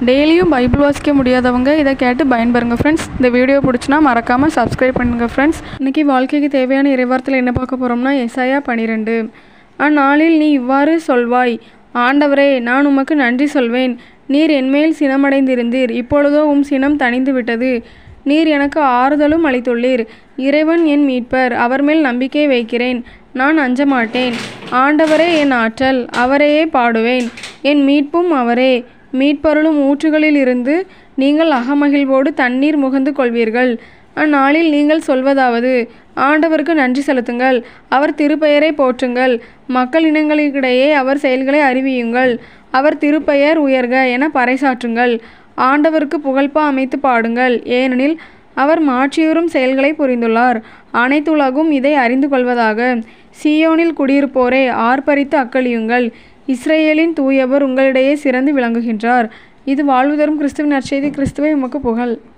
டெய்லியும் பைபிள் வாசிக்க முடியாதவங்க இதை கேட்டு பயன்பெறுங்க ஃப்ரெண்ட்ஸ் இந்த வீடியோ பிடிச்சினா மறக்காமல் சப்ஸ்கிரைப் பண்ணுங்க ஃப்ரெண்ட்ஸ் இன்றைக்கி வாழ்க்கைக்கு தேவையான இறைவார்த்தையில் என்ன பார்க்க போகிறோம்னா எஸ்ஐயா பனிரெண்டு அந்நாளில் நீ இவ்வாறு சொல்வாய் ஆண்டவரே நான் உமக்கு நன்றி சொல்வேன் நீர் என்மேல் சினமடைந்திருந்தீர் இப்பொழுதோ உம் சினம் தணிந்து விட்டது நீர் எனக்கு ஆறுதலும் அளித்துள்ளீர் இறைவன் என் மீட்பர் அவர் மேல் நம்பிக்கை வைக்கிறேன் நான் அஞ்ச மாட்டேன் ஆண்டவரே என் ஆற்றல் அவரையே பாடுவேன் என் மீட்பும் அவரே மீட்பருளும் ஊற்றுகளில் இருந்து நீங்கள் அகமகிழ்வோடு தண்ணீர் முகந்து கொள்வீர்கள் அந்நாளில் நீங்கள் சொல்வதாவது ஆண்டவருக்கு நன்றி செலுத்துங்கள் அவர் திருப்பெயரை போற்றுங்கள் மக்கள் இனங்களுக்கிடையே அவர் செயல்களை அறிவியுங்கள் அவர் திருப்பெயர் உயர்க என பறைசாற்றுங்கள் ஆண்டவருக்கு புகழ்பா அமைத்து பாடுங்கள் ஏனெனில் அவர் மாற்றியுறும் செயல்களை புரிந்துள்ளார் அனைத்துலகும் இதை அறிந்து கொள்வதாக சியோனில் குடியிருப்போரே ஆர்ப்பரித்து அக்களியுங்கள் இஸ்ரேலின் தூயவர் உங்களிடையே சிறந்து விளங்குகின்றார் இது வாழ்வு தரும் கிறிஸ்துவின் நற்செய்தி கிறிஸ்துவை உமக்கு புகழ்